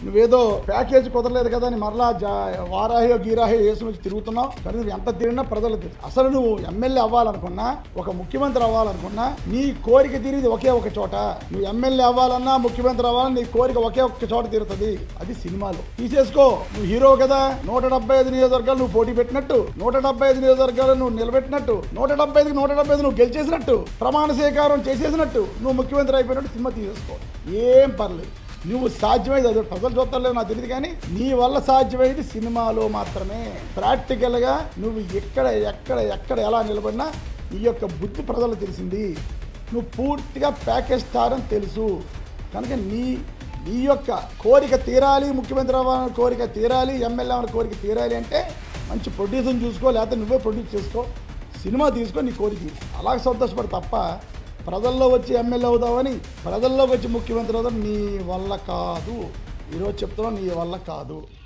నువ్వేదో ప్యాకేజ్ కుదరలేదు కదా అని మరలా జా- వారాహో గీరాహో వేసి వచ్చి తిరుగుతున్నావు కానీ నువ్వు ఎంత తిరిగినా ప్రజలు తెలుసు అసలు నువ్వు ఎమ్మెల్యే అవ్వాలనుకున్నా ఒక ముఖ్యమంత్రి అవ్వాలనుకున్నా నీ కోరిక తీరేది ఒకే ఒక చోట నువ్వు ఎమ్మెల్యే అవ్వాలన్నా ముఖ్యమంత్రి అవ్వాలన్నా నీ కోరిక ఒకే ఒక్క చోట తీరుతుంది అది సినిమాలు తీసేసుకో నువ్వు హీరో కదా నూట డెబ్బై ఐదు నియోజకవర్గాలు నువ్వు పోటీ పెట్టినట్టు నూట డెబ్బై ఐదు నియోజకవర్గాలు నువ్వు నిలబెట్టినట్టు నూట డెబ్బై ఐదుకి నూట డెబ్బై ఐదు నువ్వు గెలిచేసినట్టు ప్రమాణ స్వీకారం చేసేసినట్టు నువ్వు ముఖ్యమంత్రి అయిపోయినట్టు సినిమా తీసేసుకో ఏం పర్లేదు నువ్వు సాధ్యమైంది అది ప్రజలు చూస్తలేవు నాకు తెలియదు కానీ నీ వల్ల సాధ్యమైంది సినిమాలో మాత్రమే ప్రాక్టికల్గా నువ్వు ఎక్కడ ఎక్కడ ఎక్కడ ఎలా నిలబడినా నీ యొక్క బుద్ధి ప్రజలకు తెలిసింది నువ్వు పూర్తిగా ప్యాకేజ్ స్టార్ అని తెలుసు కనుక నీ నీ యొక్క కోరిక తీరాలి ముఖ్యమంత్రి అవ్వాలని కోరిక తీరాలి ఎమ్మెల్యే అవ్వాలని కోరిక తీరాలి అంటే మంచి ప్రొడ్యూసర్ని చూసుకో లేకపోతే నువ్వే ప్రొడ్యూస్ చేసుకో సినిమా తీసుకో నీ కోరిక తీరు. అలాగ సంతోషపడు తప్ప ప్రజల్లో వచ్చి ఎమ్మెల్యే అవుదామని ప్రజల్లోకి వచ్చి ముఖ్యమంత్రి అవుదాం నీ వల్ల కాదు ఈరోజు చెప్తున్నావు నీ వల్ల కాదు